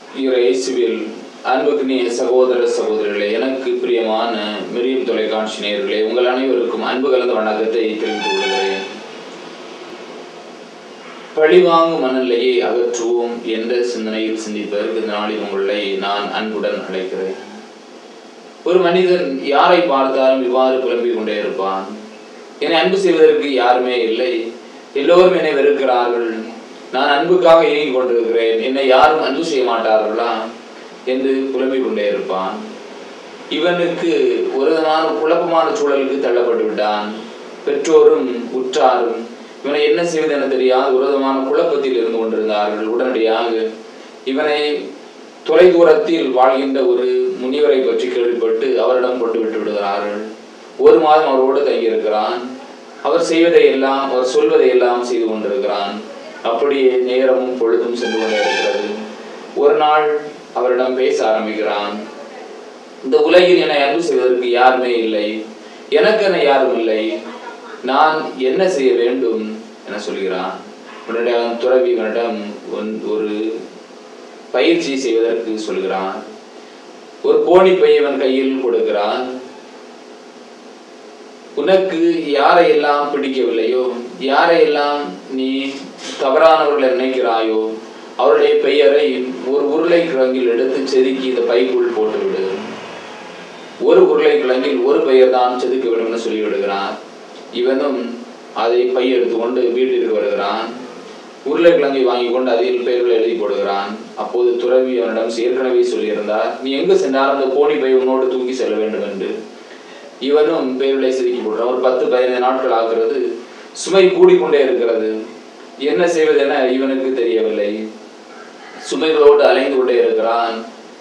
இயேசுவில் அன்புக்குரிய சகோதர சகோதரிகளே எனக்கு பிரியமான மிரியம் தொலைக்காட்சி நேயர்களே உங்கள் அனைவருக்கும் அன்பு கலந்த வணக்கத்தை தெரிவித்துக் கொள்கிறேன் பழிவாங்கும் மனநிலையை அகற்றுவோம் என்ற சிந்தனையில் சிந்திப்பதற்கு இந்த நாளில் உங்களை நான் அன்புடன் அழைக்கிறேன் ஒரு மனிதன் யாரை பார்த்தாலும் இவ்வாறு புலம்பிக் கொண்டே இருப்பான் என்னை அன்பு செய்வதற்கு யாருமே இல்லை எல்லோரும் என்னை வெறுக்கிறார்கள் நான் அன்புக்காக இயங்கிக் கொண்டிருக்கிறேன் என்னை யாரும் அன்பு செய்ய மாட்டார்களா என்று புலம்பிக் கொண்டே இருப்பான் இவனுக்கு ஒரு விதமான குழப்பமான சூழலுக்கு தள்ளப்பட்டு விட்டான் பெற்றோரும் உற்றாரும் இவனை என்ன செய்வது என தெரியாது ஒரு விதமான குழப்பத்தில் இருந்து கொண்டிருந்தார்கள் உடனடியாக இவனை தொலைதூரத்தில் வாழ்கின்ற ஒரு முனிவரை பற்றி கேள்விப்பட்டு அவரிடம் கொண்டு விட்டு விடுகிறார்கள் ஒரு மாதம் அவரோடு தங்கியிருக்கிறான் அவர் செய்வதை எல்லாம் அவர் சொல்வதை எல்லாம் செய்து கொண்டிருக்கிறான் அப்படியே நேரமும் பொழுதும் சென்று கொண்டே இருக்கிறது ஒரு நாள் அவரிடம் பேச ஆரம்பிக்கிறான் இந்த உலகில் என்னை அன்பு செய்வதற்கு யாருமே இல்லை எனக்கு என யாரும் இல்லை நான் என்ன செய்ய வேண்டும் என சொல்கிறான் உடனே அவன் துறவி இவனிடம் ஒன்- ஒரு பயிற்சி செய்வதற்கு சொல்கிறான் ஒரு கோணிப்பை இவன் கையில் கொடுக்கிறான் உனக்கு யாரையெல்லாம் பிடிக்கவில்லையோ யாரையெல்லாம் நீ தவறானவர்களை நினைக்கிறாயோ அவருடைய பெயரை ஒரு உருளைக்கிழங்கில் எடுத்து செதுக்கி இந்த பைக்குள் போட்டுவிடு ஒரு உருளைக்கிழங்கில் ஒரு பெயர் தான் செதுக்க வேண்டும் என சொல்லி விடுகிறான் இவனும் அதை பை எடுத்துக்கொண்டு வீட்டிற்கு வருகிறான் உருளைக்கிழங்கை வாங்கி கொண்டு அதில் பெயர்களை எழுதி போடுகிறான் அப்போது துறவி அவனிடம் ஏற்கனவே சொல்லியிருந்தார் நீ எங்கு சென்றாலும் அந்த கோணி பை உன்னோடு தூக்கி செல்ல வேண்டும் என்று இவனும் பெயர்களை செதுக்கி போடுறான் ஒரு பத்து பதினைந்து நாட்கள் ஆகிறது சுமை கூடிக்கொண்டே இருக்கிறது என்ன செய்வதென இவனுக்கு தெரியவில்லை சுமைகளோடு அலைந்து கொண்டே இருக்கிறான்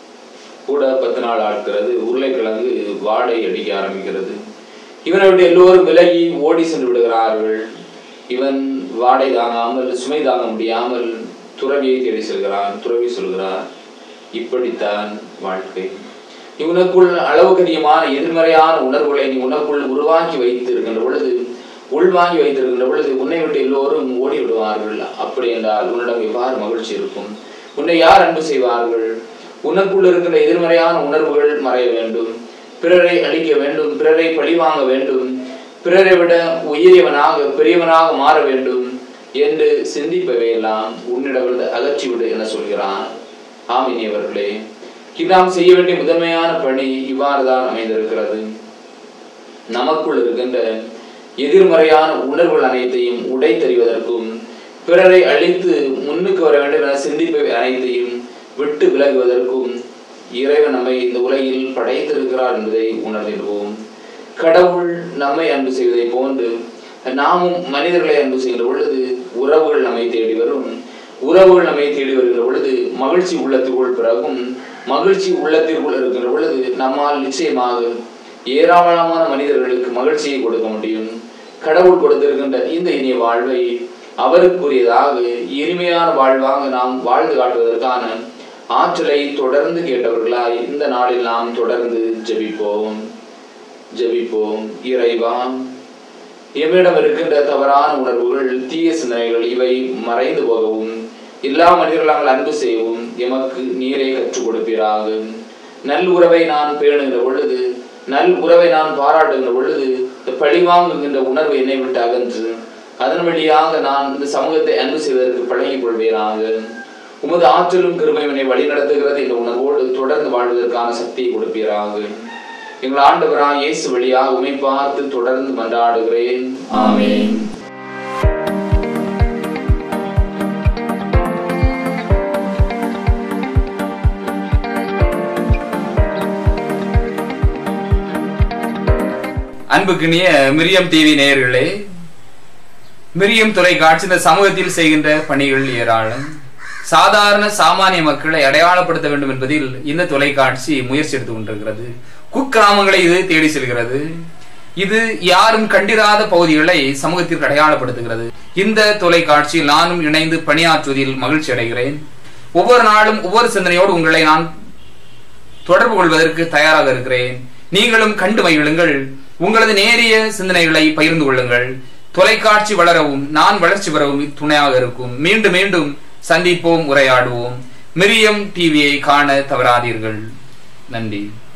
கூட பத்து நாள் ஆட்கிறது உருளைக்கிழங்கு வாடை அடிக்க ஆரம்பிக்கிறது இவனை விட்டு எல்லோரும் விலகி ஓடி சென்று விடுகிறார்கள் இவன் வாடை தாங்காமல் சுமை தாங்க முடியாமல் துறவியை தேடி செல்கிறான் துறவி சொல்கிறார் இப்படித்தான் வாழ்க்கை நீ உனக்குள் அளவுக்கதிகமான எதிர்மறையான உணர்வுகளை நீ உனக்குள் உருவாக்கி வைத்திருக்கின்ற பொழுது உள்வாங்கி வைத்திருக்கின்ற பொழுது உன்னை விட்டு எல்லோரும் ஓடி விடுவார்கள் அப்படி என்றால் உன்னிடம் எவ்வாறு மகிழ்ச்சி இருக்கும் உன்னை யார் அன்பு செய்வார்கள் உனக்குள் இருக்கின்ற எதிர்மறையான உணர்வுகள் மறைய வேண்டும் பிறரை அழிக்க வேண்டும் பிறரை பழிவாங்க வேண்டும் பிறரை விட உயரியவனாக பெரியவனாக மாற வேண்டும் என்று சிந்திப்பவையெல்லாம் உன்னிடமிருந்து அகற்றிவிடு என சொல்கிறான் ஆமினியவர்களே நாம் செய்ய வேண்டிய முதன்மையான பணி இவ்வாறு தான் அமைந்திருக்கிறது நமக்குள் இருக்கின்ற எதிர்மறையான உணர்வுகள் அனைத்தையும் உடைத்தறிவதற்கும் பிறரை அழித்து முன்னுக்கு வர வேண்டும் என சிந்திப்பவை அனைத்தையும் விட்டு விலகுவதற்கும் இறைவன் நம்மை இந்த உலகில் படைத்திருக்கிறார் என்பதை உணர்ந்திடுவோம் கடவுள் நம்மை அன்பு செய்வதை போன்று நாமும் மனிதர்களை அன்பு செய்கின்ற பொழுது உறவுகள் நம்மை தேடி வரும் உறவுகள் நம்மை தேடி வருகின்ற பொழுது மகிழ்ச்சி உள்ளத்திற்குள் பிறகும் மகிழ்ச்சி உள்ளத்திற்குள் இருக்கின்ற பொழுது நம்மால் நிச்சயமாக ஏராளமான மனிதர்களுக்கு மகிழ்ச்சியை கொடுக்க முடியும் கடவுள் கொடுத்திருக்கின்ற இந்த இனிய வாழ்வை அவருக்குரியதாக இனிமையான வாழ்வாக நாம் வாழ்ந்து காட்டுவதற்கான ஆற்றலை தொடர்ந்து கேட்டவர்களாய் இந்த நாளில் நாம் தொடர்ந்து ஜெபிப்போம் ஜெபிப்போம் இறைவா எம்மிடம் இருக்கின்ற தவறான உணர்வுகள் தீய சிந்தனைகள் இவை மறைந்து போகவும் எல்லா மனிதர்களால் அன்பு செய்யவும் எமக்கு நீரை கற்றுக் கொடுப்பீராக நல் உறவை நான் பேணுகின்ற பொழுது நல் உறவை நான் பாராட்டுகின்ற பொழுது இந்த பழிவாங்குகின்ற உணர்வு என்னை விட்டு அகன்று அதன் வழியாக நான் இந்த சமூகத்தை அன்பு செய்வதற்கு பழகிக் கொள்வீராக உமது ஆற்றலும் கிருபையும் என்னை வழிநடத்துகிறது என்ற உணர்வோடு தொடர்ந்து வாழ்வதற்கான சக்தியை கொடுப்பீராக எங்கள் ஆண்டவராக இயேசு வழியாக உமை பார்த்து தொடர்ந்து மன்றாடுகிறேன் ஆமென் அன்புக்கினிய மிரியம் டிவி நேயர்களே மிரியம் தொலைக்காட்சி இந்த சமூகத்தில் செய்கின்ற பணிகள் ஏராளம் சாதாரண சாமானிய மக்களை அடையாளப்படுத்த வேண்டும் என்பதில் இந்த தொலைக்காட்சி முயற்சி எடுத்துக் கொண்டிருக்கிறது குக்கிராமங்களை இது தேடி செல்கிறது இது யாரும் கண்டிராத பகுதிகளை சமூகத்திற்கு அடையாளப்படுத்துகிறது இந்த தொலைக்காட்சியில் நானும் இணைந்து பணியாற்றுவதில் மகிழ்ச்சி அடைகிறேன் ஒவ்வொரு நாளும் ஒவ்வொரு சிந்தனையோடு உங்களை நான் தொடர்பு கொள்வதற்கு தயாராக இருக்கிறேன் நீங்களும் கண்டு மகிழுங்கள் உங்களது நேரிய சிந்தனைகளை பகிர்ந்து கொள்ளுங்கள் தொலைக்காட்சி வளரவும் நான் வளர்ச்சி பெறவும் துணையாக இருக்கும் மீண்டும் மீண்டும் சந்திப்போம் உரையாடுவோம் மிரியம் டிவியை காண தவறாதீர்கள் நன்றி